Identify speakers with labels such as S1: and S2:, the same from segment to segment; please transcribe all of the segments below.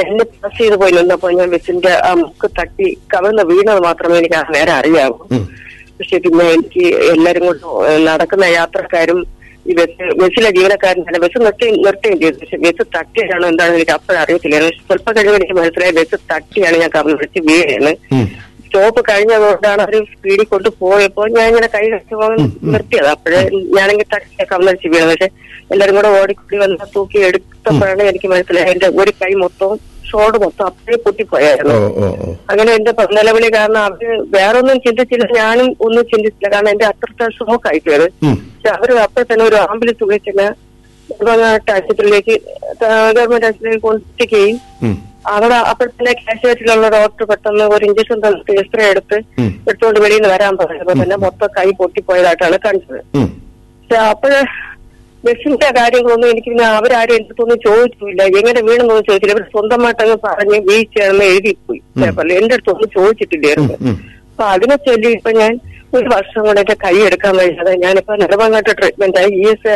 S1: എന്നെ പാസ് ചെയ്ത് പോയി നിന്നപ്പോ ഞാൻ ബസ്സിന്റെ ആ മുക്ക് തട്ടി കവർന്ന് വീണത് മാത്രമേ എനിക്ക് ആ നേരം അറിയാവൂ
S2: ഉം.
S1: പക്ഷെ പിന്നെ എനിക്ക് എല്ലാരും കൊണ്ട് നടക്കുന്ന യാത്രക്കാരും ഈ ബസ് ബസ്സിലെ ജീവനക്കാരും തന്നെ ബസ് നിർത്തി നിർത്തുകയും ചെയ്തു പക്ഷെ ബസ് തട്ടിയാണോ എന്താണെന്ന് എനിക്ക് അപ്പോഴറിയത്തില്ല പക്ഷെ സ്വല്പം കഴിയുമ്പോൾ എനിക്ക് മനസ്സിലായി ബസ് തട്ടിയാണ് ഞാൻ കവർന്ന് വിളിച്ച് വീഴാണ്
S2: ഉം.
S1: സ്റ്റോപ്പ് കഴിഞ്ഞതുകൊണ്ടാണ് അവർ സ്പീഡിൽ കൊണ്ട് പോയപ്പോ ഞാൻ ഇങ്ങനെ കൈ കട്ടി നിർത്തിയത് അപ്പോഴേ ഞാനെങ്കിൽ തട്ടി കവന്നടിച്ച് വീണത് പക്ഷെ എല്ലാരും കൂടെ ഓടിക്കൂടി വന്ന് തൂക്കി എടുത്തപ്പോഴാണ് എനിക്ക് മനസ്സിലായത് എന്റെ ഒരു കൈ മൊത്തവും ഷോൾഡർ മൊത്തം അപ്പഴേ
S2: ഓ
S1: പൊട്ടിപ്പോയായിരുന്നു
S2: ഓ ഓ
S1: അങ്ങനെ എന്റെ പ- നിലവിളി കാരണം അവര് വേറെ ഒന്നും ചിന്തിച്ചില്ല ഞാനും ഒന്നും ചിന്തിച്ചില്ല കാരണം എന്റെ അത്രത്തെ ഷോക്ക് ആയിപ്പോയത്
S2: ഉം.
S1: പക്ഷെ അവര് അപ്പോൾ തന്നെ ഒരു ആംബുലൻസ് ഉപയോഗിച്ചില്ല നെടുമങ്ങാട്ട് ആശുപത്രിയിലേക്ക് ഗവൺമെന്റ് ആശുപത്രിയിലേക്ക് കൊണ്ടെത്തിക്കുകയും
S2: ഉം.
S1: അവിടെ അപ്പോൾ തന്നെ കാഷ്വാലിറ്റിയിലുള്ള ഡോക്ടർ പെട്ടെന്ന് ഒരു ഇഞ്ചക്ഷൻ തന്നിട്ട് എക്സ്റേ എടുത്ത്
S2: ഉം.
S1: എടുത്തുകൊണ്ട് വെളിയിൽ നിന്ന് വരാൻ പറഞ്ഞപ്പോ തന്നെ മൊത്തം കൈ പൊട്ടിപ്പോയതായിട്ടാണ് കണ്ടത്
S2: ഉം.
S1: പക്ഷെ അപ്പോഴ് ബസ്സിന്റെ കാര്യങ്ങളൊന്നും എനിക്ക് പിന്നെ അവരാരും എന്റെ അടുത്തൊന്നും ചോദിച്ചില്ല എങ്ങനെ വീണെന്നൊന്നും ചോദിച്ചില്ല ഇവർ സ്വന്തമായിട്ട് അങ്ങ് പറഞ്ഞ് വീഴ്ചയാണെന്ന് എഴുതിപ്പോയി പേപ്പറിൽ എന്റെ അടുത്തൊന്നും ചോദിച്ചിട്ടില്ലായിരുന്നു
S2: ഉം.
S1: അപ്പൊ അതിനെ ചൊല്ലി ഇപ്പൊ ഞാൻ ഒരു വർഷം കൊണ്ട് എന്റെ കൈ എടുക്കാൻ വയ്യാതെ ഞാനിപ്പോ നിലവാങ്ങാട്ട് ട്രീറ്റ്മെന്റ് ആയി ഇ എസ്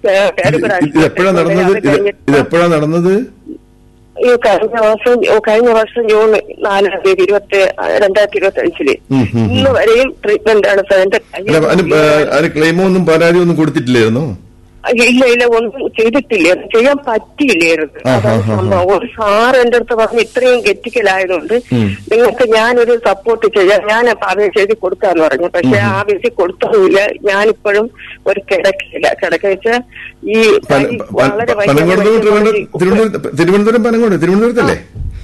S2: ഇത് എപ്പോഴാ നടന്നത് ഇത് ഇത് എപ്പോഴാ നടന്നത്
S1: ഈ കഴിഞ്ഞ വർഷം ഓ, കഴിഞ്ഞ വർഷം ജൂൺ നാലാം തീയതി ഇരുപത്തി രണ്ടായിരത്തി ഇരുപത്തി അഞ്ചില്
S2: ഉം, ഉം, ഉം.
S1: ഇന്ന് വരെയും ട്രീറ്റ്മെന്റ് ആണ് സാർ എന്റെ കൈ
S2: അല്ല അതിന് ഏ, അതിന് ക്ലെയിമോ ഒന്നും പരാതി ഒന്നും കൊടുത്തിട്ടില്ലായിരുന്നോ
S1: ഇല്ല ഇല്ല ഒന്നും ചെയ്തിട്ടില്ല ചെയ്യാൻ പറ്റിയില്ലായിരുന്നു
S2: ആ,
S1: അതാണ്
S2: ആ, ആ,
S1: സംഭവം ഒരു സാർ എന്റെ അടുത്ത് പറഞ്ഞു ഇത്രയും ഗെറ്റിക്കലായതുകൊണ്ട്
S2: ഉം.
S1: നിങ്ങൾക്ക് ഞാനൊരു സപ്പോർട്ട് ചെയ്യാം ഞാൻ അപേക്ഷ എഴുതി കൊടുക്കാന്ന് പറഞ്ഞു പക്ഷെ ആ അപേക്ഷ കൊടുത്തതുമില്ല ഞാനിപ്പോഴും ഒരു കിടക്കില്ല കിടക്ക വെച്ചാൽ ഈ
S2: പന-
S1: കൈ
S2: പ-
S1: വളരെ
S2: പ- പനങ്ങോട്
S1: വൈകി
S2: തിരുവനന്തപുരം തിരുവനന്തപുരം തിരുവനന്തപുരം പനങ്ങോട് തിരുവനന്തപുരത്തല്ലേ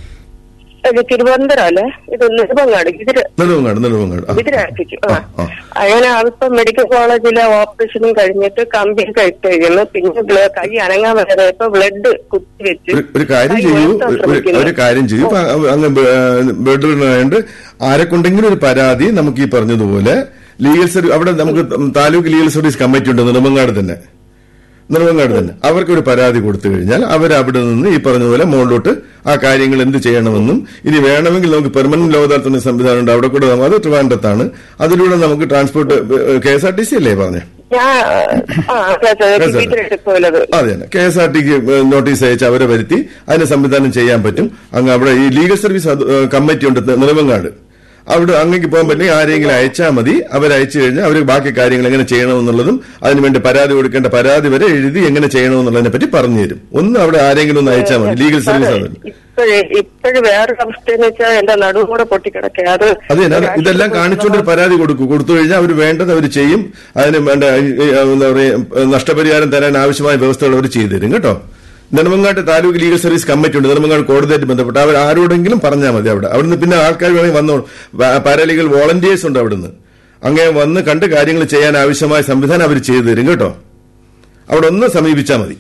S1: ഇത് തിരുവനന്തപുരം അല്ലേ ഇത് നെടുമങ്ങാട് ഇതിര്
S2: നെടുവങ്ങാട് നെടുവങ്ങാട് ആ.
S1: ഇതിരടിപ്പിച്ചു ആ
S2: ആ.
S1: അങ്ങനെ അതിപ്പോ മെഡിക്കൽ കോളേജിലെ ഓപ്പറേഷനും കഴിഞ്ഞിട്ട് കമ്പി കഴിക്കുന്നു പിന്നെ ബ്ല- കൈ അനങ്ങാൻ വരെ ഇപ്പൊ ബ്ലഡ് കുത്തിവെച്ച്
S2: ഒരു- ഒരു കാര്യം
S1: കൈ
S2: ചെയ്യൂ
S1: ഉയർത്താൻ
S2: ഒരു-
S1: ശ്രമിക്കുന്നു.
S2: ഒരു കാര്യം ചെയ്യൂ ഇപ്പൊ അങ്ങ് ബെഡിലുണ്ടായതുകൊണ്ട് ആരെക്കൊണ്ടെങ്കിലും ഒരു പരാതി നമുക്ക് ഈ പറഞ്ഞതുപോലെ ലീഗൽ സർവീസ് അവിടെ നമുക്ക് താലൂക്ക് ലീഗൽ സർവീസ് കമ്മിറ്റി ഉണ്ട് നെടുമങ്ങാട് തന്നെ നെടുമങ്ങാട് തന്നെ അവർക്ക് ഒരു പരാതി കൊടുത്തു കഴിഞ്ഞാൽ അവർ അവിടെ നിന്ന് ഈ പറഞ്ഞതുപോലെ മുകളിലോട്ട് ആ കാര്യങ്ങൾ എന്ത് ചെയ്യണമെന്നും ഇനി വേണമെങ്കിൽ നമുക്ക് പെർമനന്റ് ലോകതാൽത്തുന്ന സംവിധാനം ഉണ്ട് അവിടെ കൂടെ നമുക്ക് അത് ട്രിവാൻഡത്താണ് അതിലൂടെ നമുക്ക് transport K S R T C അല്ലേ പറഞ്ഞേ
S1: ഞാൻ ആ ഇതിരെടുക്കുമല്ലത്
S2: അതെ തന്നെ കെ എസ് ആർ ടിക്ക് നോട്ടീസ് അയച്ച് അവരെ വരുത്തി അതിന് സംവിധാനം ചെയ്യാൻ പറ്റും അങ്ങ് അവിടെ ഈ ലീഗൽ സർവീസ് അത്, ഏഹ്, കമ്മിറ്റി ഉണ്ട് നെടുമങ്ങാട് അവിടെ അങ്ങേക്ക് പോകാൻ പറ്റില്ല ആരെങ്കിലും അയച്ചാൽ മതി അവരയച്ചു കഴിഞ്ഞാൽ അവർ ബാക്കി കാര്യങ്ങൾ എങ്ങനെ ചെയ്യണമെന്നുള്ളതും അതിനുവേണ്ടി പരാതി കൊടുക്കേണ്ട പരാതി വരെ എഴുതി എങ്ങനെ ചെയ്യണമെന്നുള്ളതിനെ പറ്റി പറഞ്ഞു തരും ഒന്ന് അവിടെ ആരെങ്കിലും ഒന്ന് അയച്ചാൽ മതി ലീഗൽ സർവീസ് അത്
S1: ഇപ്പോഴേ ഇപ്പോഴും വേറൊരു അവസ്ഥയെന്ന് വെച്ചാൽ എന്റെ നടുവ് കൂടെ പൊട്ടിക്കിടക്കുക അത്
S2: അത് തന്നെ അത് ഇതെല്ലാം കാണിച്ചുകൊണ്ട് ഒരു പരാതി കൊടുക്കും കൊടുത്തു കഴിഞ്ഞാൽ അവർ വേണ്ടത് അവർ ചെയ്യും അതിന് വേണ്ട ഈ, ഈ, എന്താ പറയുക നഷ്ടപരിഹാരം തരാൻ ആവശ്യമായ വ്യവസ്ഥകൾ അവർ ചെയ്തു തരും കേട്ടോ നെടുമങ്ങാട്ട് താലൂക്ക് ലീഗൽ സർവീസ് കമ്മിറ്റി ഉണ്ട് നെടുമങ്ങാട് കോടതിയായിട്ട് ബന്ധപ്പെട്ട് അവർ ആരോടെങ്കിലും പറഞ്ഞാൽ മതി അവിടെ അവിടുന്ന് പിന്നെ ആൾക്കാർ വേണമെങ്കിൽ വന്നോളും പാരാലീഗൽ വോളണ്ടിയേഴ്സ് ഉണ്ട് അവിടുന്ന് അങ്ങനെ വന്ന് കണ്ട് കാര്യങ്ങൾ ചെയ്യാൻ ആവശ്യമായ സംവിധാനം അവർ ചെയ്തു തരും കേട്ടോ അവിടെ ഒന്ന് സമീപിച്ചാൽ മതി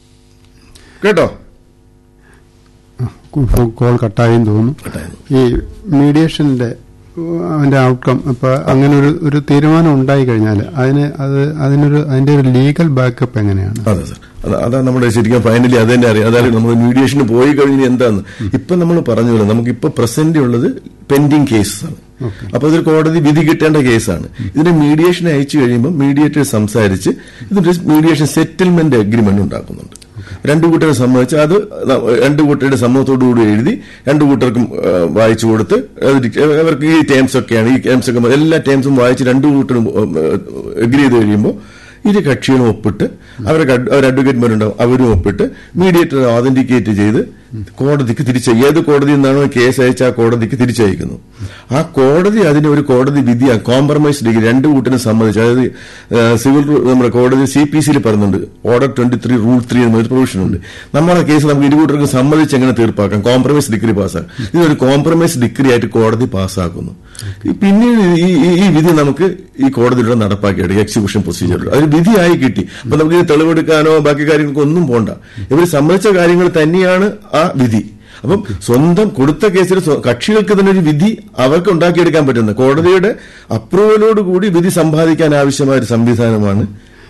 S2: കേട്ടോ
S3: കോൾ കട്ടായെന്ന് തോന്നുന്നു ഈ മീഡിയേഷന്റെ അതിന്റെ ഔട്ട്കം ഇപ്പൊ അങ്ങനെ ഒരു ഒരു തീരുമാനം ഉണ്ടായി കഴിഞ്ഞാൽ അതിന് അത് അതിനൊരു അതിന്റെ ഒരു ലീഗൽ ബാക്കപ്പ് എങ്ങനെയാണ്
S2: അതെ സാർ അത് അതാണ് നമ്മുടെ ശരിക്കും ഫൈനലി അത് തന്നെ അറിയാം അതായത് നമ്മൾ മീഡിയേഷന് പോയി കഴിഞ്ഞ് എന്താന്ന് ഇപ്പൊ നമ്മൾ പറഞ്ഞല്ലോ നമുക്ക് ഇപ്പൊ പ്രസന്റ് ഉള്ളത് പെൻഡിങ് കേസാണ് അപ്പൊ ഇതൊരു കോടതി വിധി കിട്ടേണ്ട കേസാണ് ഇതിന്റെ മീഡിയേഷൻ അയച്ചു കഴിയുമ്പോൾ മീഡിയേറ്റർ സംസാരിച്ച് ഇതിന്റെ മീഡിയേഷൻ സെറ്റിൽമെന്റ് അഗ്രിമെന്റ് ഉണ്ടാക്കുന്നുണ്ട് രണ്ടു കൂട്ടരെ സംബന്ധിച്ച് അത് രണ്ടു കൂട്ടരുടെ സമ്മതത്തോടുകൂടി എഴുതി രണ്ടു കൂട്ടർക്കും ആ, വായിച്ചു കൊടുത്ത് അത് അവർക്ക് ഈ ടേംസ് ഒക്കെയാണ് ഈ ടേംസ് ഒക്കെ എല്ലാ ടേംസും വായിച്ച് രണ്ടു കൂട്ടരും എഗ്രി ചെയ്ത് കഴിയുമ്പോൾ ഇരു കക്ഷികളും ഒപ്പിട്ട് അവർക്ക് അഡ്- ഒരു അഡ്വക്കേറ്റ്മാരുണ്ടാവും അവരും ഒപ്പിട്ട് മീഡിയേറ്റർ ഓതന്റിക്കേറ്റ് ചെയ്ത് കോടതിക്ക് തിരിച്ച ഏത് കോടതി നിന്നാണോ കേസ് അയച്ച ആ കോടതിക്ക് തിരിച്ചയക്കുന്നു ആ കോടതി അതിന് ഒരു കോടതി വിധി കോംപ്രമൈസ് ഡിഗ്രി രണ്ട് കൂട്ടിനും സമ്മതിച്ചു അതായത് ആ, സിവിൽ റൂ- നമ്മുടെ കോടതി സി പി സിയിൽ പറയുന്നുണ്ട് order twenty three rule three എന്നൊരു പ്രൊവിഷൻ ഉണ്ട് നമ്മുടെ കേസ് നമുക്ക് ഇരു കൂട്ടർക്ക് സമ്മതിച്ച് എങ്ങനെ തീർപ്പാക്കാം കോംപ്രമൈസ് ഡിഗ്രി പാസ്സാക്കാം ഇതൊരു കോംപ്രമൈസ് ഡിഗ്രി ആയിട്ട് കോടതി പാസ്സാക്കുന്നു ഈ പിന്നീട് ഈ ഈ- ഈ വിധി നമുക്ക് ഈ കോടതിയിലൂടെ നടപ്പാക്കിയെടുക്കും എക്സിക്യൂഷൻ പ്രൊസീജിയർ അത് വിധിയായി കിട്ടി അപ്പൊ നമുക്ക് ഇത് തെളിവെടുക്കാനോ ബാക്കി കാര്യങ്ങൾക്കോ ഒന്നും പോണ്ട ഇവർ സമ്മതിച്ച കാര്യങ്ങൾ തന്നെയാണ് ആ വിധി അപ്പം സ്വന്തം കൊടുത്ത കേസിൽ സ്വ- കക്ഷികൾക്ക് തന്നെ ഒരു വിധി അവർക്ക് ഉണ്ടാക്കിയെടുക്കാൻ പറ്റുന്ന കോടതിയുടെ അപ്രൂവലോട് കൂടി വിധി സമ്പാദിക്കാൻ ആവശ്യമായ ഒരു സംവിധാനമാണ്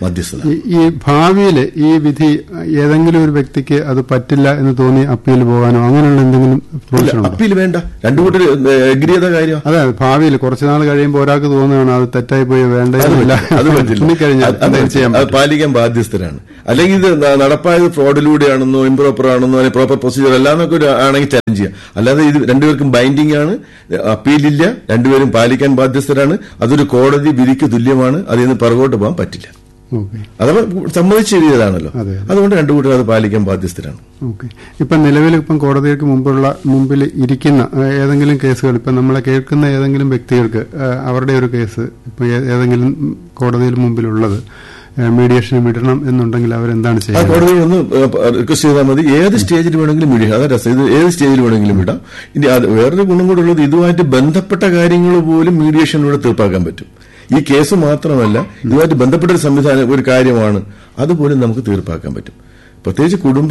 S2: മധ്യസ്ഥത
S3: ഈ- ഈ ഭാവിയിൽ ഈ വിധി ഏതെങ്കിലും ഒരു വ്യക്തിക്ക് അത് പറ്റില്ല എന്ന് തോന്നി അപ്പീൽ പോകാനോ അങ്ങനെയുള്ള എന്തെങ്കിലും പ്രൊവിഷൻ ഉണ്ടോ
S2: അപ്പീൽ വേണ്ട രണ്ടു കൂട്ടർ എഗ്രി ചെയ്ത കാര്യം
S3: അതെ ഭാവിയിൽ കുറച്ചു നാൾ കഴിയുമ്പോൾ ഒരാൾക്ക് തോന്നുകയാണ് അത് തെറ്റായി പോയി വേണ്ടതില്ല
S2: അത് പറ്റില്ല
S3: തുണിക്കഴിഞ്ഞാൽ
S2: അത് അത്
S3: എന്തെങ്കിലും ചെയ്യാൻ
S2: അത്
S3: പറ്റും
S2: പാലിക്കാൻ ബാധ്യസ്ഥരാണ് അല്ലെങ്കിൽ ഇത് ന- നടപ്പായത് ഫ്രോഡിലൂടെയാണെന്നോ ഇംപ്രോപ്പർ ആണെന്നോ അല്ലെങ്കിൽ പ്രോപ്പർ പ്രൊസീജിയർ അല്ലാന്നൊക്കെ ഒരു ആണെങ്കിൽ ചലഞ്ച് ചെയ്യാം അല്ലാതെ ഇത് രണ്ടുപേർക്കും ബൈൻഡിംഗ് ആണ് അപ്പീലില്ല രണ്ടുപേരും പാലിക്കാൻ ബാധ്യസ്ഥരാണ് അതൊരു കോടതി വിധിക്ക് തുല്യമാണ് അതിൽ നിന്ന് പുറകോട്ട് പോകാൻ പറ്റില്ല
S3: ഓക്കെ
S2: അഥവാ സമ്മതിച്ച് എഴുതിയതാണല്ലോ
S3: അതെ.
S2: അതുകൊണ്ട് രണ്ടു കൂട്ടരും അത് പാലിക്കാൻ ബാധ്യസ്ഥരാണ്
S3: ഓക്കെ ഇപ്പം നിലവിൽ ഇപ്പം കോടതിക്ക് മുമ്പുള്ള മുമ്പിൽ ഇരിക്കുന്ന ആ, ഏതെങ്കിലും കേസുകൾ ഇപ്പം നമ്മളെ കേൾക്കുന്ന ഏതെങ്കിലും വ്യക്തികൾക്ക് ആ, അവരുടെ ഒരു കേസ് ഇപ്പം ഏ- ഏതെങ്കിലും കോടതിയിൽ മുമ്പിലുള്ളത് ആ, മീഡിയേഷന് വിടണം എന്നുണ്ടെങ്കിൽ അവരെന്താണ്
S2: ആ
S3: ചെയ്യുന്നത്
S2: കോടതി ഒന്ന് റിക്വസ്റ്റ് ചെയ്താൽ മതി ഏത് സ്റ്റേജിൽ വേണമെങ്കിലും വിടാം അതാ രസം ഇത് ഏത് സ്റ്റേജിൽ വേണമെങ്കിലും വിടാം ഇനി അത് വേറൊരു ഗുണം കൂടെ ഉള്ളത് ഇതുമായിട്ട് ബന്ധപ്പെട്ട കാര്യങ്ങൾ പോലും മീഡിയേഷനിലൂടെ തീർപ്പാക്കാൻ പറ്റും ഈ കേസ് മാത്രമല്ല ഇതുമായിട്ട് ബന്ധപ്പെട്ട ഒരു സംവിധാനം ഒരു കാര്യമാണ് അതുപോലും നമുക്ക് തീർപ്പാക്കാൻ പറ്റും പ്രത്യേകിച്ച് കുടുംബ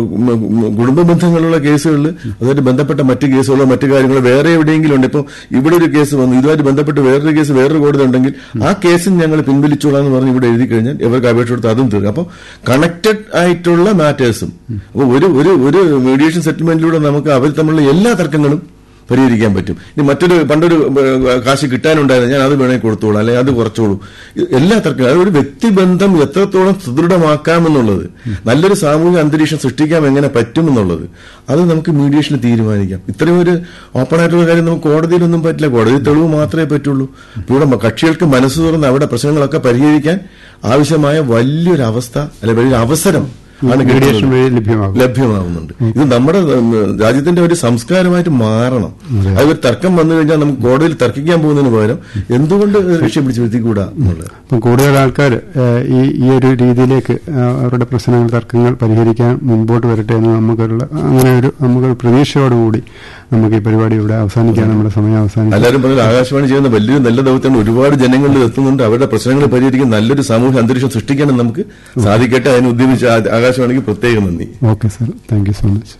S2: കുടുംബ ബന്ധങ്ങളുള്ള കേസുകളിൽ അതുമായിട്ട് ബന്ധപ്പെട്ട മറ്റ് കേസുകളോ മറ്റു കാര്യങ്ങളോ വേറെ എവിടെയെങ്കിലും ഉണ്ട് ഇപ്പോൾ ഇവിടെ ഒരു കേസ് വന്നു ഇതുമായിട്ട് ബന്ധപ്പെട്ട് വേറൊരു കേസ് വേറൊരു കോടതി ഉണ്ടെങ്കിൽ ആ കേസും ഞങ്ങൾ പിൻവലിച്ചോളാം എന്ന് പറഞ്ഞ് ഇവിടെ എഴുതി കഴിഞ്ഞാൽ ഇവർക്ക് അപേക്ഷ കൊടുത്ത് അതും തീർക്കും അപ്പോൾ കണക്റ്റഡ് ആയിട്ടുള്ള മാറ്റേഴ്സും അപ്പോൾ ഒരു ഒരു ഒരു മീഡിയേഷൻ സെറ്റിൽമെന്റിലൂടെ നമുക്ക് അവർ തമ്മിലുള്ള എല്ലാ തർക്കങ്ങളും പരിഹരിക്കാൻ പറ്റും ഇനി മറ്റൊരു പണ്ടൊരു ഏഹ്, കാശ് കിട്ടാനുണ്ടായിരുന്നു ഞാൻ അത് വേണമെങ്കിൽ കൊടുത്തോളൂ അല്ലെങ്കിൽ അത് കുറച്ചോളൂ ഇത് എല്ലാ തർക്കം അത് ഒരു വ്യക്തിബന്ധം എത്രത്തോളം സുദൃഢമാക്കാമെന്നുള്ളത് നല്ലൊരു സാമൂഹിക അന്തരീക്ഷം സൃഷ്ടിക്കാൻ എങ്ങനെ പറ്റുമെന്നുള്ളത് അത് നമുക്ക് മീഡിയേഷന് തീരുമാനിക്കാം ഇത്രയും ഒരു ഓപ്പൺ ആയിട്ടുള്ള കാര്യം നമുക്ക് കോടതിയിലൊന്നും പറ്റില്ല കോടതി തെളിവ് മാത്രമേ പറ്റുള്ളൂ ഇപ്പോൾ ഇവിടെ കക്ഷികൾക്ക് മനസ്സ് തുറന്ന് അവിടെ പ്രശ്നങ്ങളൊക്കെ പരിഹരിക്കാൻ ആവശ്യമായ വലിയൊരു അവസ്ഥ അല്ലെ വലിയൊരു അവസരം ആണ്
S3: മീഡിയേഷൻ
S2: കിട്ടുന്നത്.
S3: വഴി ലഭ്യമാകും
S2: ലഭ്യമാവുന്നുണ്ട് ഇത് നമ്മുടെ ഉം, രാജ്യത്തിന്റെ ഒരു സംസ്കാരമായിട്ട് മാറണം അത് ഒരു തർക്കം വന്നു കഴിഞ്ഞാൽ നമുക്ക് കോടതിയിൽ തർക്കിക്കാൻ പോകുന്നതിന് പകരം എന്തുകൊണ്ട് രക്ഷ പിടിച്ചു വരുത്തിക്കൂടാ എന്നുള്ളത്
S3: അപ്പം കൂടുതൽ ആൾക്കാർ ഈ ഈ ഒരു രീതിയിലേക്ക് ആ, അവരുടെ പ്രശ്നങ്ങൾ തർക്കങ്ങൾ പരിഹരിക്കാൻ മുമ്പോട്ട് വരട്ടെ എന്ന് നമുക്കുള്ള അങ്ങനെ ഒരു നമുക്കൊരു പ്രതീക്ഷയോടുകൂടി നമുക്ക് ഈ പരിപാടി ഇവിടെ അവസാനിക്കാൻ നമ്മുടെ സമയം അവസാനിക്കും
S2: എല്ലാവരും പറഞ്ഞാൽ ആകാശവാണി ചെയ്യുന്ന വലിയൊരു നല്ല ദൗത്യമാണ് ഒരുപാട് ജനങ്ങളിൽ എത്തുന്നുണ്ട് അവരുടെ പ്രശ്നങ്ങൾ പരിഹരിക്കാൻ നല്ലൊരു സാമൂഹ്യ അന്തരീക്ഷം സൃഷ്ടിക്കാനും നമുക്ക് സാധിക്കട്ടെ അതിന് ഉദ്യമിച്ച ആ- ആകാശവാണിക്ക് പ്രത്യേകം നന്ദി
S3: okay sir thank you so much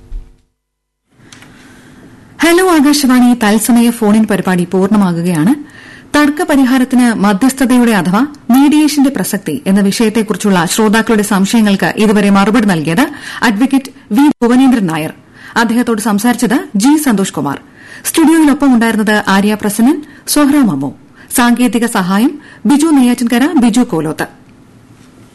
S4: hello Akashvani തത്സമയ ഫോണിൻ പരിപാടി പൂർണ്ണമാകുകയാണ് തർക്ക പരിഹാരത്തിന് മധ്യസ്ഥതയുടെ അഥവാ മീഡിയേഷന്റെ പ്രസക്തി എന്ന വിഷയത്തെക്കുറിച്ചുള്ള ശ്രോതാക്കളുടെ സംശയങ്ങൾക്ക് ഇതുവരെ മറുപടി നൽകിയത് അഡ്വക്കേറ്റ് വി ഭുവനേന്ദ്രൻ നായർ അദ്ദേഹത്തോട് സംസാരിച്ചത് ജി സന്തോഷ് കുമാർ സ്റ്റുഡിയോയിലൊപ്പം ഉണ്ടായിരുന്നത് ആര്യ പ്രസന്നൻ സൊഹ്റ മമ്മു സാങ്കേതിക സഹായം ബിജു നെയ്യാറ്റിൻകര ബിജു കോലോത്ത്